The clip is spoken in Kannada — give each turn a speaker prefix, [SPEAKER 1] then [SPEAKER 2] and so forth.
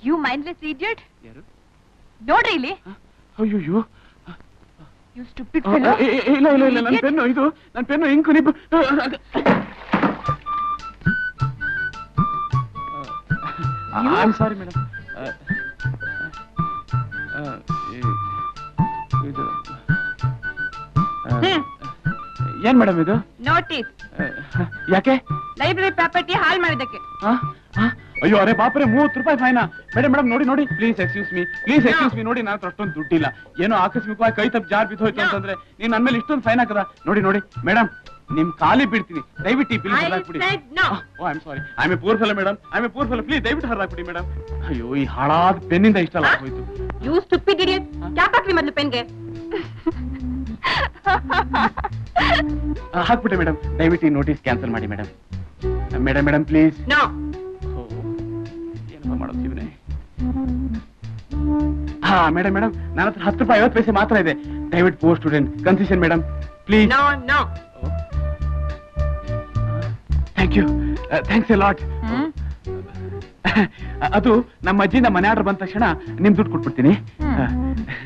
[SPEAKER 1] ಯು ಮೈಂಡ್ಲೆಸ್ ಇಡಿಯಟ್
[SPEAKER 2] ಯಾರು
[SPEAKER 1] ನೋಡ್ರಿ ಇಲ್ಲಿ
[SPEAKER 2] ಅಯ್ಯೋ
[SPEAKER 1] ಯು ಸ್ಟುಪಿಡ್
[SPEAKER 2] ಇಲ್ಲ ಇಲ್ಲ ಇಲ್ಲ ನನ್ನ ಪೆನ್ನು ಇದು ನನ್ನ pen ink nib I am sorry madam ಇದು ಆ,
[SPEAKER 1] ಹ್ಮ್.
[SPEAKER 2] ಏನ್ ಮೇಡಮ್ ಇದು
[SPEAKER 1] ನೋಟಿಸ್
[SPEAKER 2] ಆ, ಯಾಕೆ
[SPEAKER 1] ಲೈಬ್ರರಿ ಪ್ರಾಪರ್ಟಿ ಹಾಲ್ ಮಾಡಿದಕ್ಕೆ
[SPEAKER 2] ಆ? ಆ? ಅಯ್ಯೋ ಅರೆ ಬಾಪ್ರೆ ಮೂವತ್ತು ರೂಪಾಯಿ ಫೈನಾ ಮೇಡಮ್ ಮೇಡಮ್ ನೋಡಿ ನೋಡಿ please excuse me please excuse me ನೋಡಿ ನಾನು ಅಷ್ಟೊಂದು ದುಡ್ಡಿಲ್ಲ ಏನೋ ಆಕಸ್ಮಿಕವಾಗಿ ಕೈ ತಪ್ಪು ಜಾರ್ ಬಿದ್ದೋಯ್ತು
[SPEAKER 1] No.
[SPEAKER 2] ಅಂತಂದ್ರೆ ನೀನ್ ನನ್ನ ಮೇಲೆ ಇಷ್ಟೊಂದು ಫೈನ್ ಹಾಕದ ನೋಡಿ ನೋಡಿ ಮೇಡಮ್ ನಿಮ್ ಖಾಲಿ ಬಿಡ್ತೀನಿ ದಯವಿಟ್ಟು ಈ ಬಿಲ್
[SPEAKER 1] I
[SPEAKER 2] ಹಾಕ್ಬಿಡಿ
[SPEAKER 1] said no.
[SPEAKER 2] Oh I'm sorry I a poor fella madam I a poor fella please ದಯವಿಟ್ಟು ಹರಾಕ್ಬಿಡಿ ಮೇಡಮ್ ಅಯ್ಯೋ ಈ ಹಾಳಾದ ಪೆನ್ನಿಂದ ಇಷ್ಟ ಅಲ್ಲ ಹೋಯ್ತು
[SPEAKER 1] ಯು ಸ್ಟುಪಿಡ್ ಇಡಿಯಟ್ ಕ್ಯಾಪ್ ಹಾಕ್ರಿ ಮೊದ್ಲು ಪೆನ್ಗೆ
[SPEAKER 2] ಹಾಕ್ಬಿಟ್ಟೆ ಮೇಡಮ್ ದಯವಿಟ್ಟು ಈ ನೋಟಿಸ್ ಕ್ಯಾನ್ಸಲ್ ಮಾಡಿ madam madam madam please
[SPEAKER 1] no
[SPEAKER 2] ಏನಪ್ಪ ಮಾಡೋದು ಶಿವನೇ ಹಾ ಮೇಡಮ್ ಮೇಡಮ್ ನನ್ನ ಹತ್ರ ಹತ್ತು ರೂಪಾಯಿ ಐವತ್ತು ಪೈಸೆ ಮಾತ್ರ ಇದೆ ದಯವಿಟ್ಟು post student concession madam please
[SPEAKER 1] no no
[SPEAKER 2] thank you thanks a lot
[SPEAKER 1] hmm
[SPEAKER 2] ಅದು ನಮ್ಮ ಅಜ್ಜಿಯಿಂದ ಮನೆ ಆರ್ಡರ್ ಬಂದ ತಕ್ಷಣ ನಿಮ್ ದುಡ್ಡು ಕೊಟ್ಬಿಡ್ತೀನಿ
[SPEAKER 1] ಹ್ಮ್.
[SPEAKER 2] ಆ,